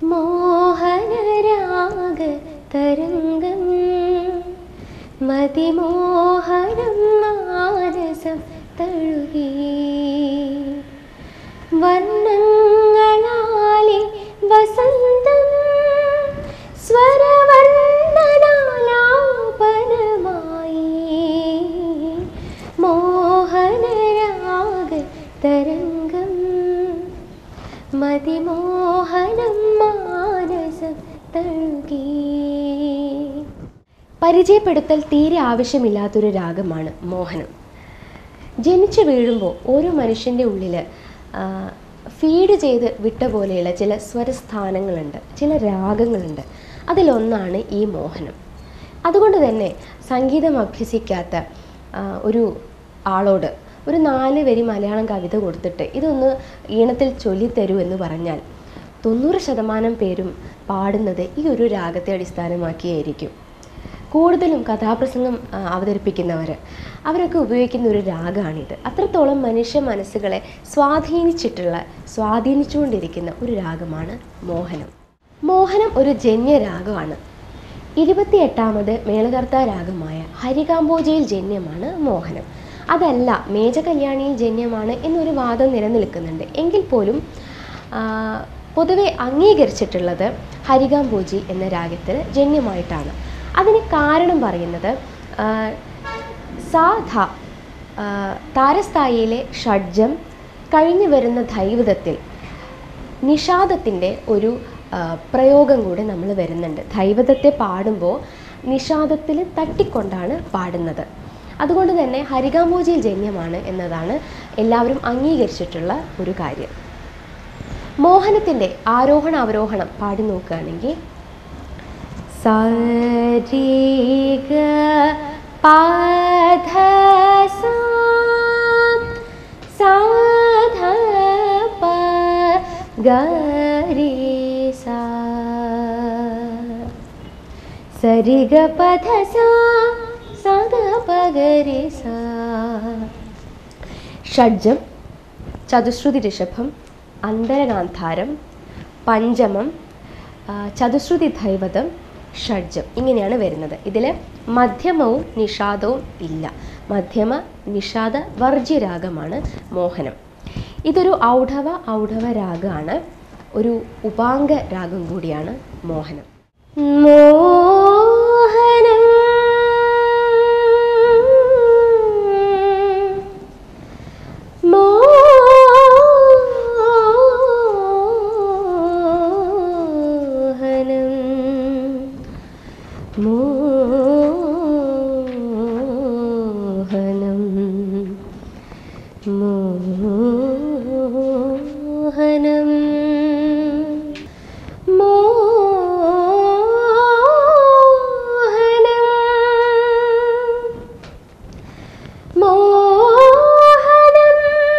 മോഹനരാഗ തരംഗം മതിമോഹനം മാനസം തഴുകി വർണ്ണങ്ങളാലെ വസന്തം സ്വരവർണ്ണനാലാപനമായി മോഹനരാഗ തരംഗം മതിമോഹനം മാനസം തഴുകി പരിചയപ്പെടുത്തൽ തീരെ ആവശ്യമില്ലാത്തൊരു രാഗമാണ് മോഹനം ജനിച്ചു വീഴുമ്പോൾ ഓരോ മനുഷ്യൻ്റെ ഉള്ളിൽ ഫീഡ് ചെയ്ത് വിട്ട പോലെയുള്ള ചില സ്വരസ്ഥാനങ്ങളുണ്ട് ചില രാഗങ്ങളുണ്ട് അതിലൊന്നാണ് ഈ മോഹനം അതുകൊണ്ട് തന്നെ സംഗീതം അഭ്യസിക്കാത്ത ആ, ഒരു ആളോട് ഒരു നാല് വരി മലയാളം കവിത കൊടുത്തിട്ട് ഇതൊന്ന് ഈണത്തിൽ ചൊല്ലിത്തരൂ എന്ന് പറഞ്ഞാൽ തൊണ്ണൂറ് ശതമാനം പേരും പാടുന്നത് ഈ ഒരു രാഗത്തെ അടിസ്ഥാനമാക്കിയായിരിക്കും കൂടുതലും കഥാപ്രസംഗം ആ, അവതരിപ്പിക്കുന്നവർ അവരൊക്കെ ഉപയോഗിക്കുന്ന ഒരു രാഗമാണിത് അത്രത്തോളം മനുഷ്യ മനസ്സുകളെ സ്വാധീനിച്ചിട്ടുള്ള സ്വാധീനിച്ചുകൊണ്ടിരിക്കുന്ന ഒരു രാഗമാണ് മോഹനം മോഹനം ഒരു ജന്യരാഗമാണ് ഇരുപത്തിയെട്ടാമത് മേളകർത്ത രാഗമായ ഹരികാംബോജയിൽ ജന്യമാണ് മോഹനം അതല്ല മേജ കല്യാണിയിൽ ജന്യമാണ് എന്നൊരു വാദം നിലനിൽക്കുന്നുണ്ട് എങ്കിൽ പോലും ആ, പൊതുവെ അംഗീകരിച്ചിട്ടുള്ളത് ഹരികാംബോജി എന്ന രാഗത്തിൽ ജന്യമായിട്ടാണ് അതിന് കാരണം പറയുന്നത് ആ, സാ ധ ആ, താരസ്ഥായിയിലെ ഷഡ്ജം കഴിഞ്ഞു വരുന്ന ദൈവതത്തിൽ നിഷാദത്തിൻ്റെ ഒരു ആ, പ്രയോഗം കൂടെ നമ്മൾ വരുന്നുണ്ട് ദൈവതത്തെ പാടുമ്പോൾ നിഷാദത്തിൽ തട്ടിക്കൊണ്ടാണ് പാടുന്നത് അതുകൊണ്ട് തന്നെ ഹരികാംബോജിയിൽ ജന്യമാണ് എന്നതാണ് എല്ലാവരും അംഗീകരിച്ചിട്ടുള്ള ഒരു കാര്യം മോഹനത്തിൻ്റെ ആരോഹണ അവരോഹണം പാടി നോക്കുകയാണെങ്കിൽ സരിഗ പാധ സാധ പ ഗരി സാ സരിഗ പധ സാ സാധ പ ഗരി സാ ഷഡ്ജം ചതുശ്രുതി ഋഷഭം അന്തരഗാന്ധാരം പഞ്ചമം ആ, ചതുശ്രുതി ദൈവതം ഷഡ്ജം ഇങ്ങനെയാണ് വരുന്നത് ഇതിൽ മധ്യമവും നിഷാദവും ഇല്ല മധ്യമ നിഷാദ വർജ്യരാഗമാണ് മോഹനം ഇതൊരു ഔഢവ ഔഢവ രാഗമാണ് ഒരു ഉപാംഗ രാഗം കൂടിയാണ് മോഹനം മോഹനം മോഹനം മോഹനം മോഹനം മോഹനം മോഹനം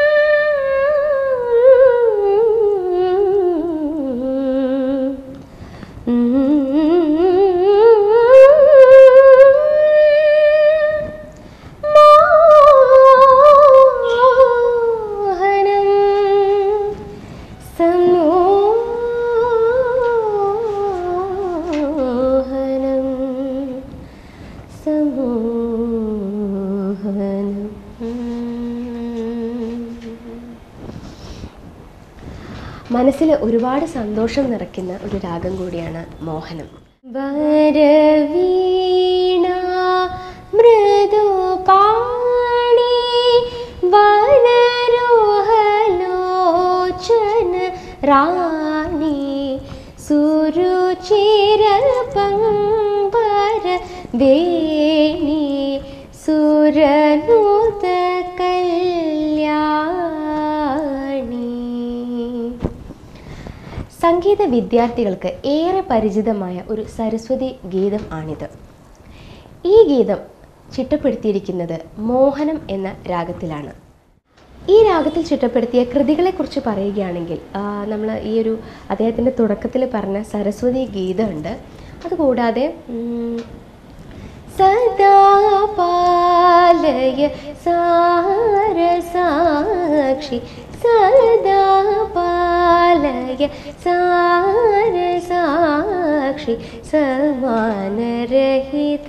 മോഹനം സമോഹനം മനസ്സിൽ ഒരുപാട് സന്തോഷം നിറയ്ക്കുന്ന ഒരു രാഗം കൂടിയാണ് മോഹനം വരവീണ മൃദുപാണി വനരോഹലോചന റാണി സുരുചിര പങ്പര വേണി സുരനൂത കല്യാണി സംഗീത വിദ്യാർത്ഥികൾക്ക് ഏറെ പരിചിതമായ ഒരു സരസ്വതി ഗീതം ആണിത് ഈ ഗീതം ചിട്ടപ്പെടുത്തിയിരിക്കുന്നത് മോഹനം എന്ന രാഗത്തിലാണ് ഈ രാഗത്തിൽ ചിട്ടപ്പെടുത്തിയ കൃതികളെക്കുറിച്ച് പറയുകയാണെങ്കിൽ നമ്മൾ ഈ ഒരു അദ്ദേഹത്തിൻ്റെ തുടക്കത്തിൽ പറഞ്ഞ സരസ്വതി ഗീതമുണ്ട് അതുകൂടാതെ ഉം, സദാ പാലയ സാരസാക്ഷി സദാ പാലയ സാരസാക്ഷി സാക്ഷി സമാനരഹിത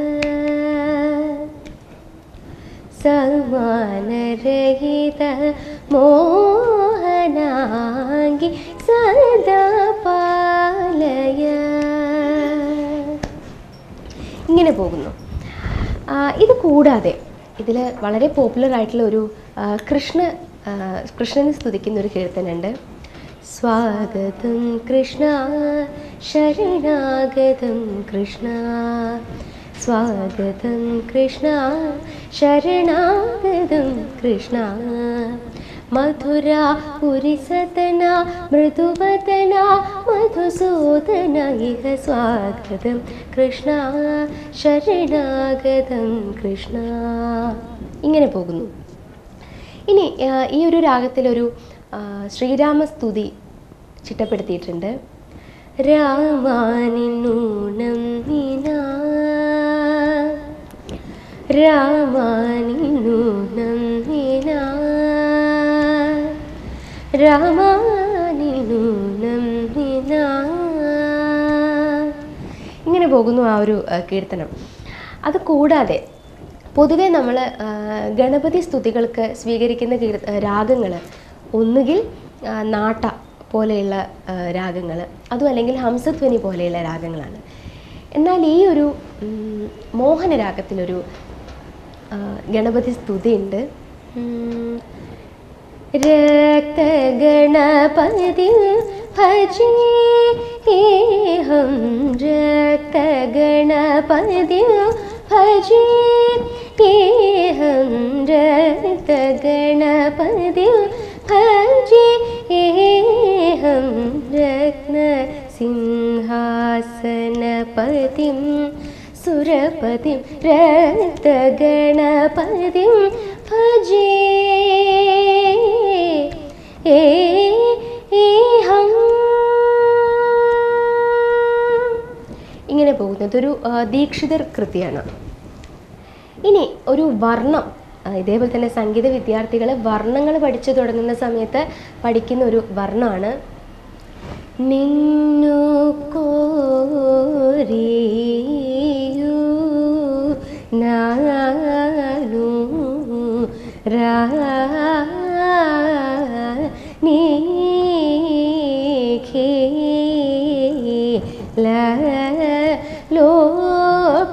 സമാനരഹിത മോഹനാങ്കി സദാ പാലയ ഇങ്ങനെ പോകുന്നു ആ, ഇത് കൂടാതെ ഇതിൽ വളരെ പോപ്പുലർ ആയിട്ടുള്ള ഒരു ആ, കൃഷ്ണ ആ, കൃഷ്ണനെ സ്തുതിക്കുന്ന ഒരു കീർത്തനുണ്ട് സ്വാഗതം കൃഷ്ണ ശരണാഗതം കൃഷ്ണ സ്വാഗതം കൃഷ്ണ ശരണാഗതം കൃഷ്ണ മധുര പുരിസതന മൃദുവദന മധുസൂദന ഇഹ സ്വാഗതം കൃഷ്ണ ശരണാഗതം കൃഷ്ണ ഇങ്ങനെ പോകുന്നു ഇനി ആ, ഈ ഒരു രാഗത്തിലൊരു ആ, ശ്രീരാമസ്തുതി ചിട്ടപ്പെടുത്തിയിട്ടുണ്ട് രാമാനിന്നൂനം നിനാ രാമാനിന്നൂനം നിനാ രാമാനിന്നൂനം നിനാ ഇങ്ങനെ പോകുന്നു ആ ഒരു ആ, കീർത്തനം അത് കൂടാതെ പൊതുവെ നമ്മൾ ഗണപതി സ്തുതികൾക്ക് സ്വീകരിക്കുന്ന കീർ രാഗങ്ങൾ ഒന്നുകിൽ ആ, നാട്ട പോലെയുള്ള രാഗങ്ങൾ അതും അല്ലെങ്കിൽ ഹംസധ്വനി പോലെയുള്ള രാഗങ്ങളാണ് എന്നാൽ ഈ ഒരു ഉം, മോഹനരാഗത്തിലൊരു ആ, ഗണപതി സ്തുതിയുണ്ട് ഉം, രക്തഗണപതി ഭജേ ഹം രക്തഗണപതി ഭജേ ഹം രക്തഗണപതി ഭജേ ഹം രത്ന സിംഹാസനപതിം സുരപതിം രക്തഗണപതിം ഭജേ ഏഹം. ഇങ്ങനെ പോകുന്നത് ഒരു ആ, ദീക്ഷിതർ കൃതിയാണ് ഇനി ഒരു വർണ്ണം ആ, ഇതേപോലെ തന്നെ സംഗീത വിദ്യാർത്ഥികൾ വർണ്ണങ്ങൾ പഠിച്ചു തുടങ്ങുന്ന സമയത്ത് പഠിക്കുന്ന ഒരു വർണ്ണമാണ് നിന്നു കോരിയു നാനു രാ നീഖേല ലോക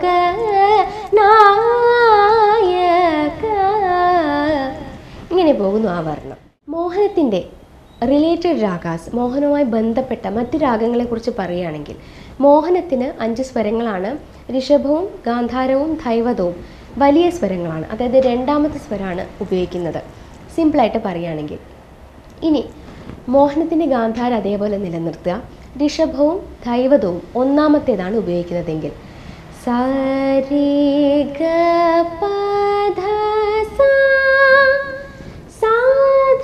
നായക ഇങ്ങനെ പോകുന്നു ആ വർണ്ണം മോഹനത്തിൻ്റെ റിലേറ്റഡ് രാഗാസ് മോഹനവുമായി ബന്ധപ്പെട്ട മറ്റ് രാഗങ്ങളെക്കുറിച്ച് പറയുകയാണെങ്കിൽ മോഹനത്തിന് അഞ്ച് സ്വരങ്ങളാണ് ഋഷഭവും ഗാന്ധാരവും ധൈവതവും വലിയ സ്വരങ്ങളാണ് അതായത് രണ്ടാമത്തെ സ്വരമാണ് ഉപയോഗിക്കുന്നത് സിമ്പിളായിട്ട് പറയുകയാണെങ്കിൽ ഇനി മോഹനത്തിൻ്റെ ഗാന്ധാര അതേപോലെ നിലനിർത്തുക ഋഷഭവും ധൈവതവും ഒന്നാമത്തേതാണ് ഉപയോഗിക്കുന്നതെങ്കിൽ സരി ഗ പധ സാ സാധ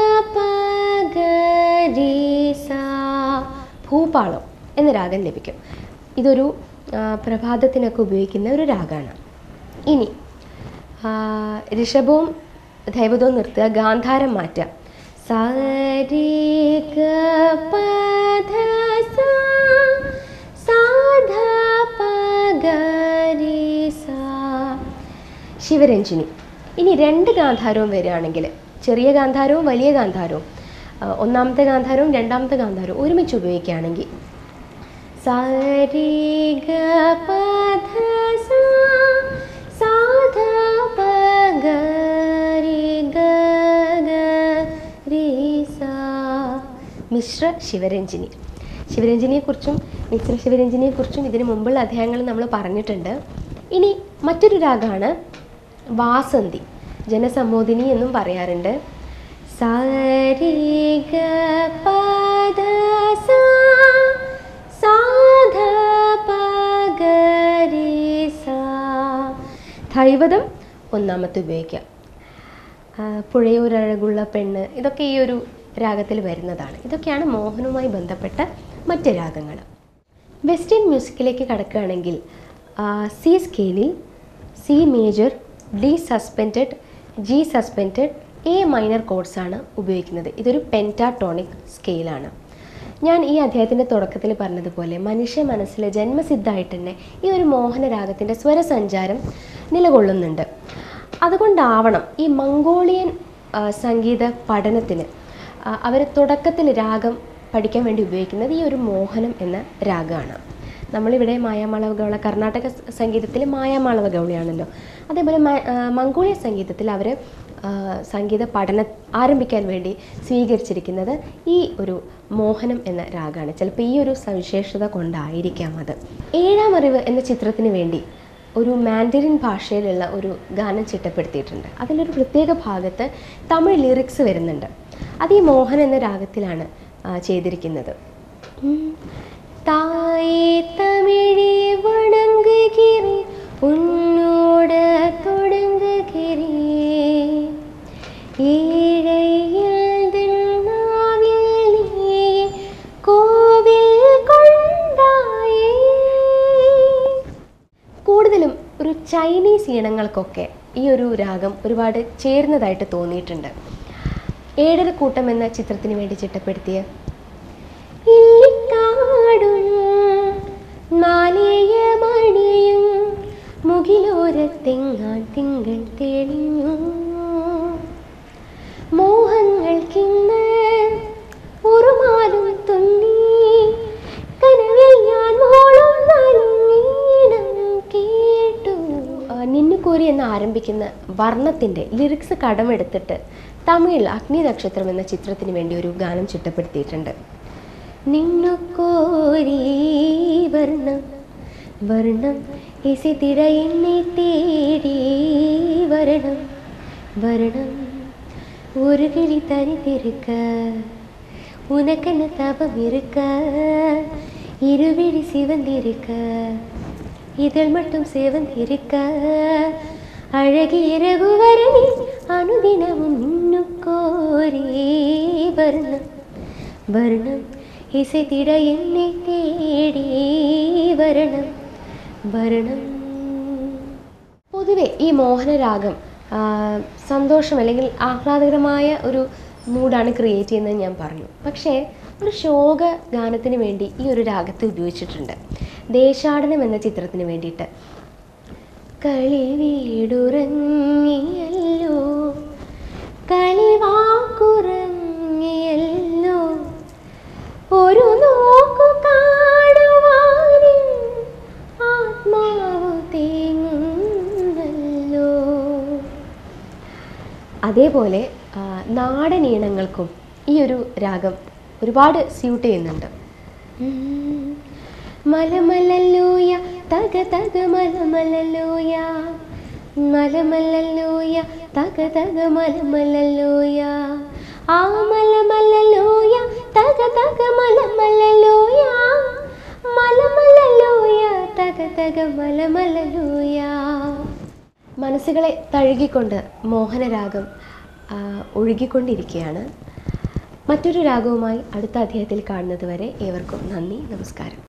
പഗരി സാ ഭൂപാളം എന്ന രാഗം ലഭിക്കും ഇതൊരു ആ, പ്രഭാതത്തിനൊക്കെ ഉപയോഗിക്കുന്ന ഒരു രാഗമാണ് ഇനി ആ, ഋഷഭവും ധൈവതവും നിർത്തുക ഗാന്ധാരം മാറ്റുക സരി ഗ പധ സാ സാധ പഗരി സാ ശിവരഞ്ജിനി ഇനി രണ്ട് ഗാന്ധാരവും വരികയാണെങ്കിൽ ചെറിയ ഗാന്ധാരവും വലിയ ഗാന്ധാരവും ആ, ഒന്നാമത്തെ ഗാന്ധാരവും രണ്ടാമത്തെ ഗാന്ധാരവും ഒരുമിച്ച് ഉപയോഗിക്കുകയാണെങ്കിൽ സരി ഗ പധ സാ സാധ പഗരി ഗ ഗ രി സാ മിശ്ര ശിവരഞ്ജിനി ശിവരഞ്ജിനിയെക്കുറിച്ചും മിശ്ര ശിവരഞ്ജിനിയെക്കുറിച്ചും ഇതിനു മുമ്പുള്ള അധ്യായങ്ങളിൽ നമ്മൾ പറഞ്ഞിട്ടുണ്ട് ഇനി മറ്റൊരു രാഗമാണ് വാസന്തി ജനസമ്മോദിനി എന്നും പറയാറുണ്ട് സരി ഗ പധ സാ സാധ പഗരി സാ ധൈവതം ഒന്നാമത്തെ ഉപയോഗിക്കാം ആ, പുഴയോരഴകുള്ള പെണ്ണ് ഇതൊക്കെ ഈ ഒരു രാഗത്തിൽ വരുന്നതാണ് ഇതൊക്കെയാണ് മോഹനവുമായി ബന്ധപ്പെട്ട മറ്റ് രാഗങ്ങൾ വെസ്റ്റേൺ മ്യൂസിക്കിലേക്ക് കടക്കുകയാണെങ്കിൽ ആ, സി സ്കെയിലിൽ C major D suspended G suspended A minor കോഡ്സാണ് ഉപയോഗിക്കുന്നത് ഇതൊരു പെൻറ്റാട്ടോണിക് സ്കെയിലാണ് ഞാൻ ഈ അധ്യായത്തിൻ്റെ തുടക്കത്തിൽ പറഞ്ഞതുപോലെ മനുഷ്യ മനസ്സിൽ ജന്മസിദ്ധമായിട്ട് തന്നെ ഈ ഒരു മോഹനരാഗത്തിൻ്റെ സ്വരസഞ്ചാരം നിലകൊള്ളുന്നുണ്ട് അതുകൊണ്ടാവണം ഈ മംഗോളിയൻ ആ, സംഗീത പഠനത്തിന് അവർ തുടക്കത്തിൽ രാഗം പഠിക്കാൻ വേണ്ടി ഉപയോഗിക്കുന്നത് ഈ ഒരു മോഹനം എന്ന രാഗമാണ് നമ്മളിവിടെ മായാമാളവ ഗൗള കർണാടക സ- സംഗീതത്തിൽ മായാമാളവ ഗൗളിയാണല്ലോ അതേപോലെ മ- ആ, മംഗോളിയ സംഗീതത്തിൽ അവർ സംഗീത പഠനം ആരംഭിക്കാൻ വേണ്ടി സ്വീകരിച്ചിരിക്കുന്നത് ഈ ഒരു മോഹനം എന്ന രാഗമാണ് ചിലപ്പോൾ ഈ ഒരു സവിശേഷത കൊണ്ടായിരിക്കാം അത് ഏഴാം അറിവ് എന്ന ചിത്രത്തിന് വേണ്ടി ഒരു മാൻഡറിൻ ഭാഷയിലുള്ള ഒരു ഗാനം ചിട്ടപ്പെടുത്തിയിട്ടുണ്ട് അതിലൊരു പ്രത്യേക ഭാഗത്ത് തമിഴ് ലിറിക്സ് വരുന്നുണ്ട് അത് ഈ മോഹൻ എന്ന രാഗത്തിലാണ് ആ, ചെയ്തിരിക്കുന്നത് ഉം. തായേ തമിഴേ വണങ്ങുகிறேன் உன்னோட தொடங்குகிறேன் ஏழை எழ்தல் நாவில் நீயே கோவில் കൊണ്ടായേ കൂടുതലും ഒരു ചൈനീസ് ഈണങ്ങൾക്കൊക്കെ ഈ ഒരു രാഗം ഒരുപാട് ചേർന്നതായിട്ട് തോന്നിയിട്ടുണ്ട് ഏഴരക്കൂട്ടം എന്ന ചിത്രത്തിന് വേണ്ടി ചിട്ടപ്പെടുത്തിയ ഇല്ലിക്കാടും മാലേയ മണിയും മുകിലോരത്തെങ്ങാൻ തിങ്കൾ തെളിഞ്ഞു മോഹങ്ങൾക്കിന്ന് ഉറുമാലും തുന്നി കനവിൽ ഞാൻ മോളം നനഞ്ഞീണം കേട്ടു ആ, നിന്നുകോരി എന്ന് ആരംഭിക്കുന്ന വർണ്ണത്തിൻ്റെ ലിറിക്സ് കടമെടുത്തിട്ട് തമിഴിൽ അഗ്നി നക്ഷത്രം എന്ന ചിത്രത്തിന് വേണ്ടി ഒരു ഗാനം ചിട്ടപ്പെടുത്തിയിട്ടുണ്ട് നിന്നു കോരി വർണ്ണം വർണ്ണം ഇസിതിര എന്നെ തേടി വരണം വരണം ஒரு கிளி தனித்திருக்க உனக்கென்ன தவம் இருக்க இருவிழி சிவந்திருக்க இதழ் மட்டும் சிவந்திருக்க அழகிய ரகுவரணி அனுதினமும் இன்னும் கோரி வர்ணம் வர்ணம் இசைத்திட என்னை தேடி വരണം വരണം പൊതുവെ ഈ മോഹനരാഗം ആ, സന്തോഷം അല്ലെങ്കിൽ ആഹ്ലാദകരമായ ഒരു മൂഡാണ് ക്രിയേറ്റ് ചെയ്യുന്നത് ഞാൻ പറഞ്ഞു പക്ഷേ ഒരു ശോക ഗാനത്തിന് വേണ്ടി ഈ ഒരു രാഗത്തെ ഉപയോഗിച്ചിട്ടുണ്ട് ദേശാടനം എന്ന ചിത്രത്തിന് വേണ്ടിയിട്ട് കളി വീടുറങ്ങിയല്ലോ കളിവാക്കുറങ്ങിയല്ലോ ഒരു നോക്കു കാണുവാനും ആത്മാവ് തേങ്ങുന്നല്ലോ അതേപോലെ ആ, നാടൻ ഈണങ്ങൾക്കും ഈ ഒരു രാഗം ഒരുപാട് സ്യൂട്ട് ചെയ്യുന്നുണ്ട് ഉം. മലമലല്ലൂയ തക തക മലമലല്ലൂയ മലമലല്ലൂയ തക തക മലമലല്ലൂയ ആ മലമലല്ലൂയ തക തക മലമലല്ലൂയ മലമലല്ലൂയ തക തക മലമലല്ലൂയ മനസ്സുകളെ തഴുകിക്കൊണ്ട് മോഹനരാഗം ആ, ഒഴുകിക്കൊണ്ടിരിക്കുകയാണ് മറ്റൊരു രാഗവുമായി അടുത്ത അധ്യായത്തിൽ കാണുന്നത് വരെ ഏവർക്കും നന്ദി നമസ്കാരം